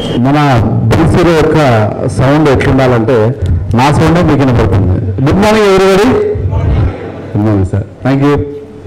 మన బీసీలో యొక్క సౌండ్ ఎట్లుండాలంటే నా సౌండే మీకు వినపడుతుంది గుడ్ మార్నింగ్ ఎవరిబడి good morning sir thank you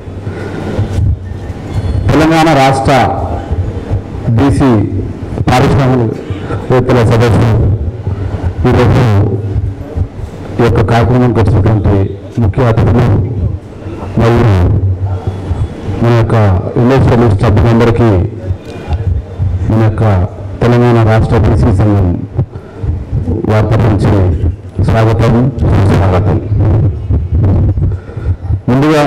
తెలంగాణ రాష్ట్ర బీసీ పారిశ్రామికవేత్తల సదస్సు ఈరోజు ఈ యొక్క కార్యక్రమానికి వచ్చినటువంటి ముఖ్య అతిథులు మరియు మన యొక్క ఇండస్ట్రియలిస్ట్ సభ్యులందరికీ మన యొక్క తెలంగాణ రాష్ట్ర బీసీ సంఘం వార్త నుంచి స్వాగతం సుస్వాగతం ముందుగా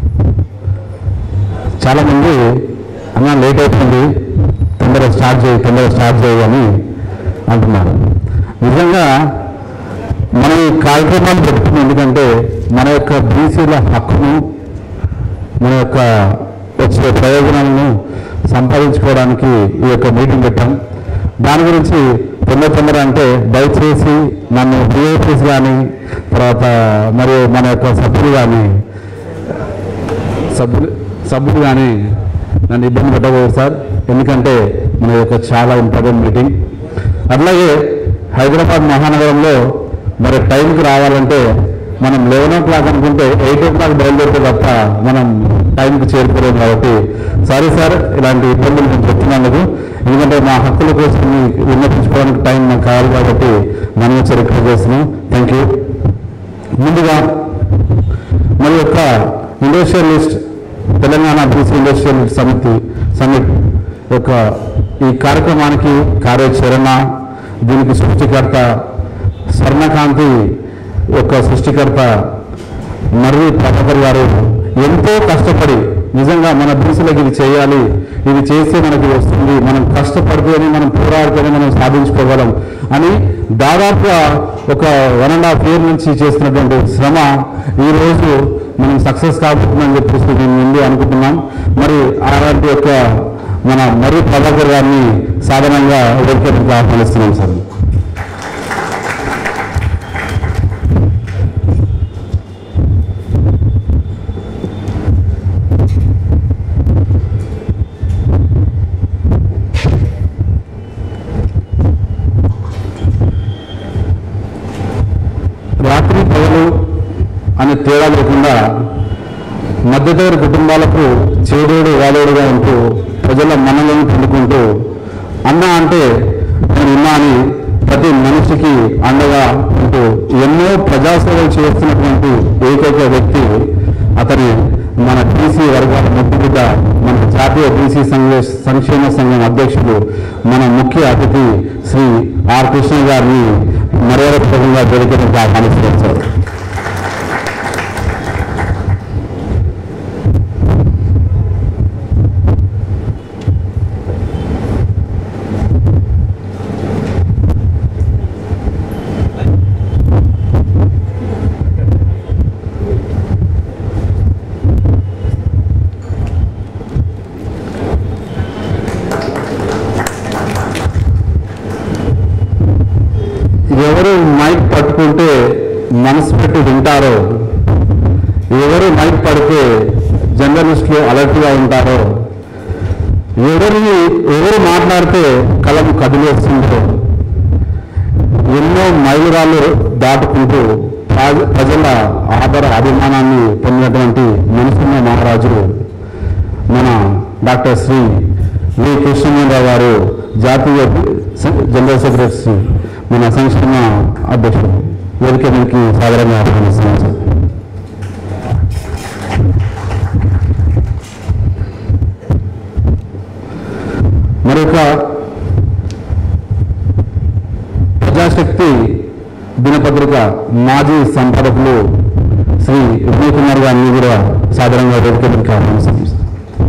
చాలామంది అన్న లేట్ అవుతుంది తొందరగా స్టార్ట్ చేయి తొందరగా స్టార్ట్ చేయి అని అంటున్నారు నిజంగా మన ఈ కార్యక్రమం పెడుతుంది ఎందుకంటే మన యొక్క బీసీల హక్కును మన యొక్క వచ్చే ప్రయోజనాలను సంపాదించుకోవడానికి ఈ యొక్క మీటింగ్ పెట్టాం దాని గురించి తొందర తొందర అంటే దయచేసి నన్ను డిఓపీస్ కానీ తర్వాత మరియు మన యొక్క సభ్యులు కానీ సభ్యులు సభ్యులు కానీ నన్ను ఇబ్బంది పెట్టకూడదు సార్ ఎందుకంటే మన యొక్క చాలా ఇంపార్టెంట్ మీటింగ్ అట్లాగే హైదరాబాద్ మహానగరంలో మరి టైంకి రావాలంటే మనం లెవెన్ ఓ క్లాక్ అనుకుంటే ఎయిట్ ఓ క్లాక్ బయలుదేరితే తప్ప మనం టైంకి చేరుకోలేము కాబట్టి సారీ సార్ ఇలాంటి ఇబ్బందులు నేను చెప్తున్నందుకు ఎందుకంటే మా హక్కుల కోసం విన్నపించుకోవడానికి టైం నాకు కావాలి కాబట్టి మనం వచ్చి రిక్వెస్ట్ చేస్తున్నాం థ్యాంక్ యూ ముందుగా మరి యొక్క ఇండస్ట్రియలిస్ట్ తెలంగాణ బీసీ ఇండస్ట్రియలిస్ట్ సమితి సమిట్ యొక్క ఈ కార్యక్రమానికి కార్యాచరణ దీనికి సృష్టికర్త స్వర్ణకాంతి యొక్క సృష్టికర్త మర్రి ప్రభాకర్ గారు ఎంతో కష్టపడి నిజంగా మన బీసీలకు ఇది చేయాలి ఇది చేస్తే మనకి వస్తుంది మనం కష్టపడితేనే మనం పోరాడితేనే మనం సాధించుకోగలం అని దాదాపుగా ఒక వన్ అండ్ హాఫ్ ఇయర్ నుంచి చేస్తున్నటువంటి శ్రమ ఈరోజు మనం సక్సెస్ కాబోతుందని చెప్పేసి నేను ముందు అనుకుంటున్నాం మరి అలాంటి యొక్క మన మర్రి ప్రభాకర్ గారిని సాధారణంగా వేదికకి ఆహ్వానిస్తున్నాం సార్ రాత్రి పగలు అనే తేడా లేకుండా మధ్యతరగతి కుటుంబాలకు చేదోడు వాదోడుగా ఉంటూ ప్రజల మనలను పొందుకుంటూ అన్న అంటే నేను ఉన్నా అని ప్రతి మనిషికి అండగా ఉంటూ ఎన్నో ప్రజాసేవలు చేస్తున్నటువంటి ఏకైక వ్యక్తి అతని మన బీసీ వర్గాల ముద్దుబిడ్డ మన జాతీయ బీసీ సంఘ సంక్షేమ సంఘం అధ్యక్షుడు మన ముఖ్య అతిథి శ్రీ ఆర్ కృష్ణ గారిని మర్యాదపూర్వకంగా జరిగినట్టు ఆహ్వానిస్తున్నారు సార్ ఎవరు మైక్ పట్టుకుంటే మనసు పెట్టి వింటారో ఎవరు మైక్ పడితే జర్నలిస్టులు అలర్ట్గా ఉంటారో ఎవరిని ఎవరు మాట్లాడితే కలం కదిలేస్తుందో ఎన్నో మైలురాళ్ళు దాటుకుంటూ ప్ర- ప్రజల ఆదర అభిమానాన్ని పొందినటువంటి మనసున్న మహారాజులు మన డాక్టర్ శ్రీ వి కృష్ణమోహన్ గారు జాతీయ స- జనరల్ సెక్రటరీ మన సంక్షేమ అధ్యక్షుడు వేదిక మీదకి సాధారణంగా ఆహ్వానిస్తున్నాం సార్ మరొక ప్రజాశక్తి దినపత్రిక మాజీ సంపాదకులు శ్రీ విజయ్ కుమార్ గారిని కూడా సాధారణంగా వేదిక మీదకి ఆహ్వానిస్తున్నాం సార్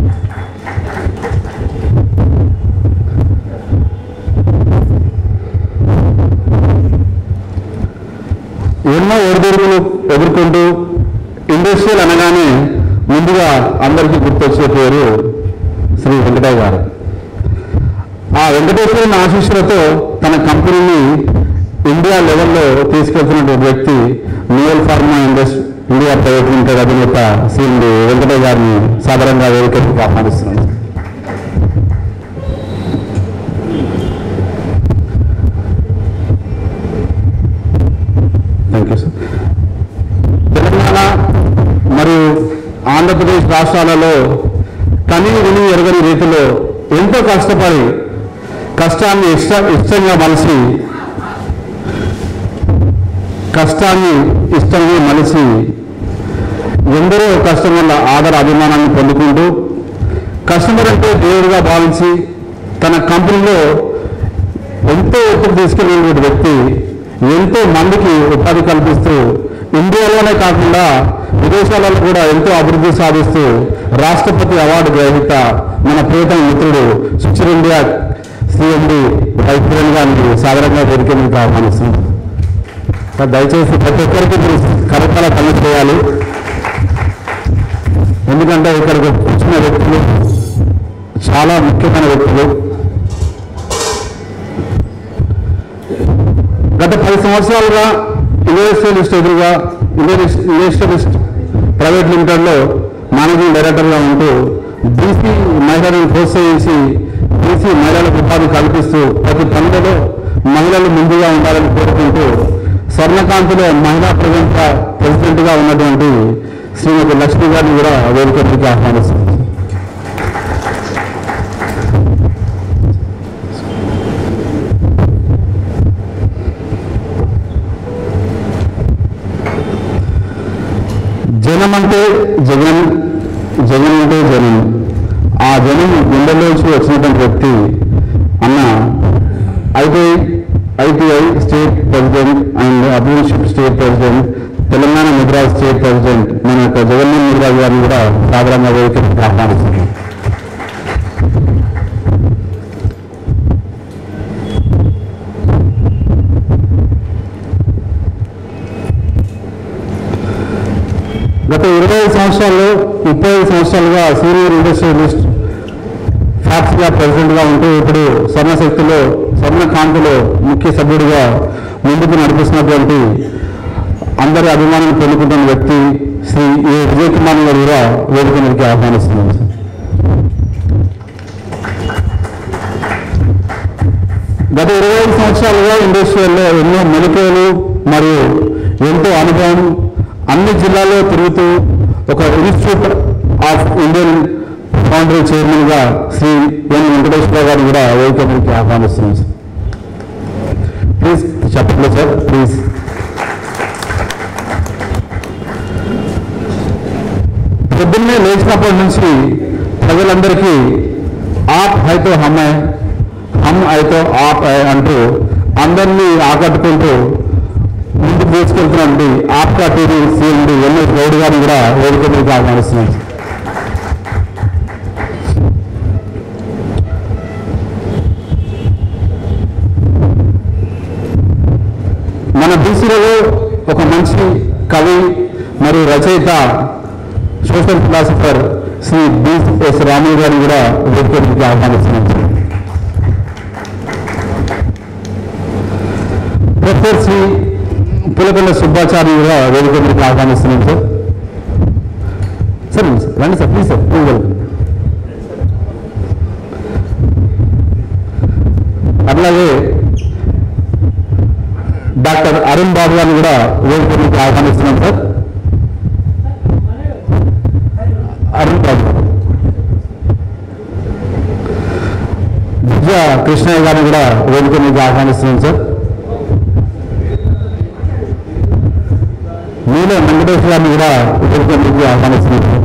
ఎన్నో ఒడిదుడుకులు ఎదుర్కొంటూ ఇండస్ట్రియల్ అనగానే ముందుగా అందరికీ గుర్తొచ్చే పేరు శ్రీ వెంకటయ్య గారు ఆ వెంకటేశ్వరుని ఆశీస్సులతో తన కంపెనీని ఇండియా లెవెల్లో తీసుకెళ్తున్నటువంటి వ్యక్తి నియల్ pharma industry India private limited అధినేత శ్రీ వెంకటయ్య గారిని సాధారణంగా వేదికకు ఆహ్వానిస్తున్నాను ఆంధ్రప్రదేశ్ రాష్ట్రాలలో కని విని ఎరగని రీతిలో ఎంతో కష్టపడి కష్టాన్ని ఇష్ట ఇష్టంగా మలిసి కష్టాన్ని ఇష్టంగా మలిసి ఎందరో కస్టమర్ల ఆదర అభిమానాన్ని పొందుకుంటూ కస్టమర్ అంటే దేవుడిగా భావించి తన కంపెనీలో ఎంతో ఒత్తిడి తీసుకెళ్ళినటువంటి వ్యక్తి ఎంతో మందికి ఉపాధి కల్పిస్తూ ఇండియాలోనే కాకుండా విదేశాలలో కూడా ఎంతో అభివృద్ధి సాధిస్తూ రాష్ట్రపతి అవార్డు గ్రహీత మన ప్రియతమ మిత్రుడు సుచిర్ ఇండియా సిఎండి వైద్యులు గారిని సాధారణంగా వేదిక మీకు ఆహ్వానిస్తున్నాం సార్ దయచేసి ప్రతి ఒక్కరికి మీరు కరకాల పని చేయాలి ఎందుకంటే ఇక్కడికి వచ్చిన వ్యక్తులు చాలా ముఖ్యమైన వ్యక్తులు గత పది సంవత్సరాలుగా ఇండస్ట్రియలిస్ట్ ఎదురుగా ఇండస్ట్రియలిస్ట్ ప్రైవేట్ లిమిటెడ్లో మేనేజింగ్ డైరెక్టర్గా ఉంటూ బీసీ మహిళలను ప్రోత్సహించి బీసీ మహిళలకు ఉపాధి కల్పిస్తూ ప్రతి పనులలో మహిళలు ముందుగా ఉండాలని కోరుకుంటూ స్వర్ణకాంతిలో మహిళా ప్రజెంట్ ప్రెసిడెంట్గా ఉన్నటువంటి శ్రీమతి లక్ష్మి గారిని కూడా వేదికకి ఆహ్వానిస్తుంది జనం అంటే జగన్ జగన్ అంటే జనం ఆ జనం గుండెల్లోంచి వచ్చినటువంటి వ్యక్తి అన్న ITI ITI state president and apprenticeship state president Telangana Mudiraj state president మన యొక్క జగన్మోహన్ ముద్రాజ్ గారిని కూడా సాధారణంగా వేదికకి ఆహ్వానిస్తున్నాం గత ఇరవై ఐదు సంవత్సరాల్లో ముప్పై ఐదు సంవత్సరాలుగా సీనియర్ ఇండస్ట్రియలిస్ట్ ఫ్యాక్టరీగా ప్రెసిడెంట్గా ఉంటూ ఇప్పుడు స్వర్ణశక్తిలో స్వర్ణకాంతిలో ముఖ్య సభ్యుడిగా ముందుకు నడిపిస్తున్నటువంటి అందరి అభిమానం పొందుకుంటున్న వ్యక్తి శ్రీ ఏ విజయ్ కుమార్ గారు కూడా వేదిక మీదకి ఆహ్వానిస్తున్నాను సార్. గత ఇరవై ఐదు సంవత్సరాలుగా ఇండస్ట్రీలో ఎన్నో మెలకువలు మరియు ఎంతో అనుభవం అన్ని జిల్లాల్లో తిరుగుతూ ఒక ఇన్స్టిట్యూట్ ఆఫ్ ఇండియన్ ఫౌండరీ చైర్మన్గా శ్రీ ఎన్ వెంకటేశ్వర గారిని కూడా వేదికకి ఆహ్వానిస్తున్నాం సార్ ప్లీజ్ చెప్పండి సార్ ప్లీజ్ పొద్దున్నే లేచినప్పటి నుంచి ప్రజలందరికీ ఆప్ హైతో హమే హమ్ అయితే ఆప్ హై అంటూ అందరినీ ఆకట్టుకుంటూ ముందుకు తీసుకెళ్తున్నటువంటి Aapka TV CMD NS Goud గారిని కూడా వేదిక మీద ఆహ్వానిస్తున్నాం మన బీసీలో ఒక మంచి కవి మరియు రచయిత social philosopher Shri BS Ramaiah గారిని కూడా వేదిక మీదకి ఆహ్వానిస్తున్నాం సార్. ప్రొఫెసర్ శ్రీ పులకల్ల సుబ్బాచార్య కూడా వేదిక మీదకి ఆహ్వానిస్తున్నాం సార్ సార్ సార్, రండి sir please sir please welcome అట్లాగే డాక్టర్ అరుణ్ బాబు గారిని కూడా వేదిక మీదకి ఆహ్వానిస్తున్నాం సార్ అరుణ్ బాబు గారు. విద్యా కృష్ణయ్య గారిని కూడా వేదిక మీదకి ఆహ్వానిస్తున్నాం సార్ మీలో వెంకటేశ్వర గారిని కూడా వేదిక మీదకి ఆహ్వానిస్తున్నాం సార్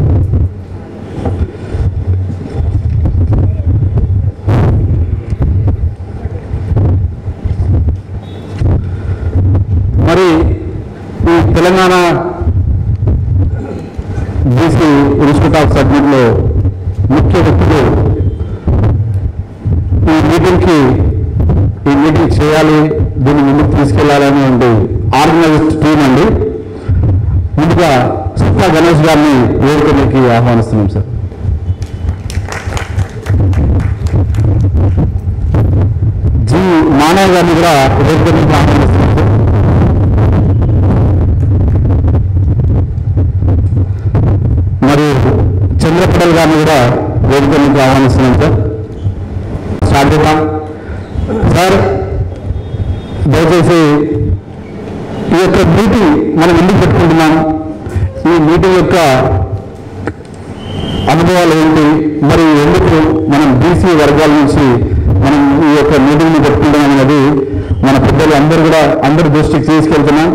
మరి ఈ తెలంగాణ బీసీ ఇన్స్టిట్యూట్ ఆఫ్ సబ్జెక్ట్లో ముఖ్య వ్యక్తులు ఈ మీటింగ్కి ఈ మీటింగ్ చేయాలి దీన్ని ముందుకు తీసుకెళ్లాలనేటువంటి ఆర్గనైజ్డ్ టీం అండి ముందుగా సుత్తా గణేష్ గారిని వేదిక మీదకి ఆహ్వానిస్తున్నాం సార్ జి మానవ్ గారిని కూడా వేదిక మీదకి ఆహ్వానిస్తున్నాం సార్ మరియు చంద్రపడల్ గారిని కూడా వేదిక నుంచి ఆహ్వానిస్తున్నాం సార్ స్టార్ట్ చేద్దాం సార్ దయచేసి ఈ యొక్క మీటింగ్ మనం ఎందుకు పెట్టుకుంటున్నాం ఈ మీటింగ్ యొక్క అనుభవాలు ఏంటి మరి ఎందుకు మనం బీసీ వర్గాల నుంచి మనం ఈ యొక్క మీటింగ్ని పెట్టుకుంటాం అనేది మన పెద్దలు అందరూ కూడా అందరి దృష్టికి తీసుకెళ్తున్నాం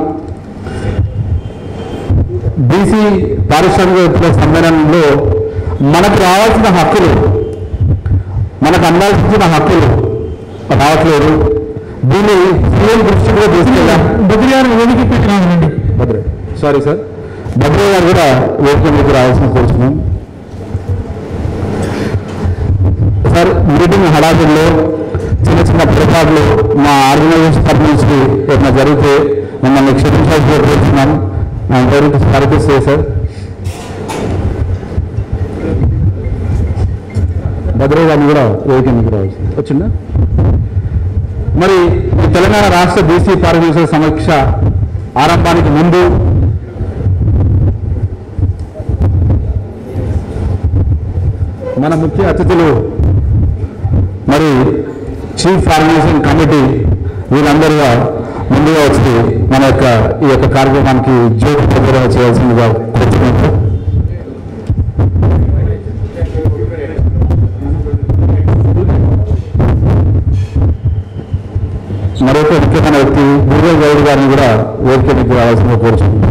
బీసీ పారిశ్రామిక సమ్మేళనంలో మనకు రావాల్సిన హక్కులు మనకు అందాల్సిన హక్కులు రావట్లేదు దీన్ని సీఎం దృష్టి కూడా తీసుకెళ్ళాం బద్రి గారు వేదిక పెట్టినామండి భద్రే సారీ సార్ భద్రే గారు కూడా వేదిక మీకు రావాల్సిన కోరుతున్నాం సార్ మీటింగ్ హడావిడిలో చిన్న చిన్న పొరపాట్లు మా ఆర్గనైజేషన్ తరఫు నుంచి ఏమైనా జరిగితే మమ్మల్ని క్షమించాల్సి కోరుతున్నాం నా పేరు కనిపిస్తే సార్ భద్రే గారిని కూడా వేదిక మీకు రావచ్చు వచ్చిందా మరి ఈ తెలంగాణ రాష్ట్ర బీసీ పారిశ్రామిక సమీక్ష ఆరంభానికి ముందు మన ముఖ్య అతిథులు మరి చీఫ్ ఆర్గనైజేషన్ కమిటీ వీళ్ళందరూగా ముందుగా వచ్చి మన యొక్క ఈ యొక్క కార్యక్రమానికి జ్యోతి ప్రదర్శన చేయాల్సిందిగా కోరుతున్నాను మరొక ముఖ్యమైన వ్యక్తి గురువు గౌడ్ గారిని కూడా వేదికకి రావాల్సిందిగా కోరుచున్నాను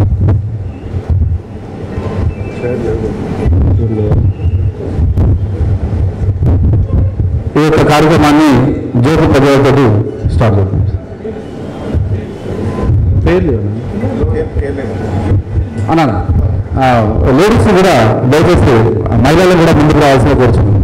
ఈ యొక్క కార్యక్రమాన్ని జ్యోతి ప్రజలతో స్టార్ట్ చేద్దాం పేర్లు అన్నా లేడీస్ కూడా దయచేసి మహిళలను కూడా ముందుకు రావాల్సిన కోరుచున్నాను